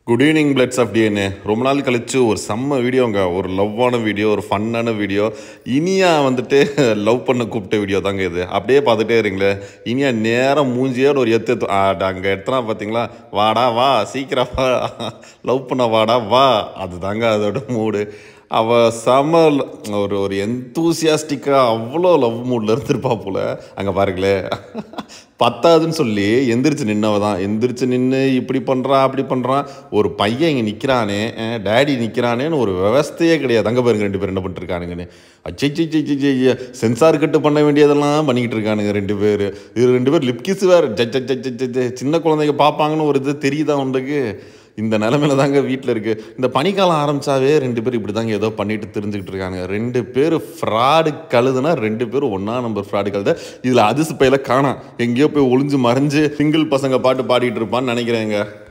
good evening bloods of DNA ரொம்ப நாள் கழிச்சு ஒரு செம்ம வீடியோங்க ஒரு லவ்வான வீடியோ ஒரு ஃபன்னான வீடியோ இனியா வந்துட்டு லவ் பண்ண கூப்பிட்ட வீடியோ தாங்க இது அப்படியே பார்த்துட்டே இருங்களே இனியா நேரம் மூஞ்சியோட ஒரு எத்து எத்து- ஆ, அங்கே எடுத்துனா பார்த்தீங்களா வாடா வா சீக்கிரம் வா லவ் பண்ண வாடா வா அதுதாங்க அதோட மூடு அவ செம ல- ஒரு ஒரு எந்தூசியாஸ்டிக்காக அவ்வளோ லவ் மூடில் இருந்திருப்பா போல அங்கே பாருங்களே பத்தாதுன்னு சொல்லி எந்திரிச்சு நின்னவ தான் எந்திரிச்சு நின்று இப்படி பண்ணுறான் அப்படி பண்ணுறான் ஒரு பையன் இங்கே நிற்கிறானே டேடி நிற்கிறானேன்னு ஒரு விவஸ்தையே கிடையாது அங்கே பாருங்க ரெண்டு பேர் என்ன பண்ணிட்டு இருக்கானுங்கன்னு அச்சை சென்சார் கட்டு பண்ண வேண்டியதெல்லாம் பண்ணிக்கிட்டு இருக்கானுங்க ரெண்டு பேர் இது ரெண்டு பேர் லிப்கிஸ் வேறு ஜ ஜ ஜ ஜ ஜ சின்ன குழந்தைங்க பார்ப்பாங்கன்னு ஒரு இது தெரியுதா உனக்கு இந்த நிலமையில தாங்க வீட்டில் இருக்கு இந்த பனிக்காலம் ஆரம்பிச்சாவே ரெண்டு பேரும் இப்படி தாங்க ஏதோ பண்ணிட்டு தெரிஞ்சுக்கிட்டு இருக்காங்க ரெண்டு பேர் ஃப்ராடு கழுதுனா ரெண்டு பேரும் ஒன்றா நம்பர் ஃப்ராடு கழுத இதில் அதிசு பையில காணாம் எங்கேயோ போய் ஒளிஞ்சு மறைஞ்சு சிங்கிள் பசங்க பாட்டு பாடிட்டு இருப்பான்னு நினைக்கிறேங்க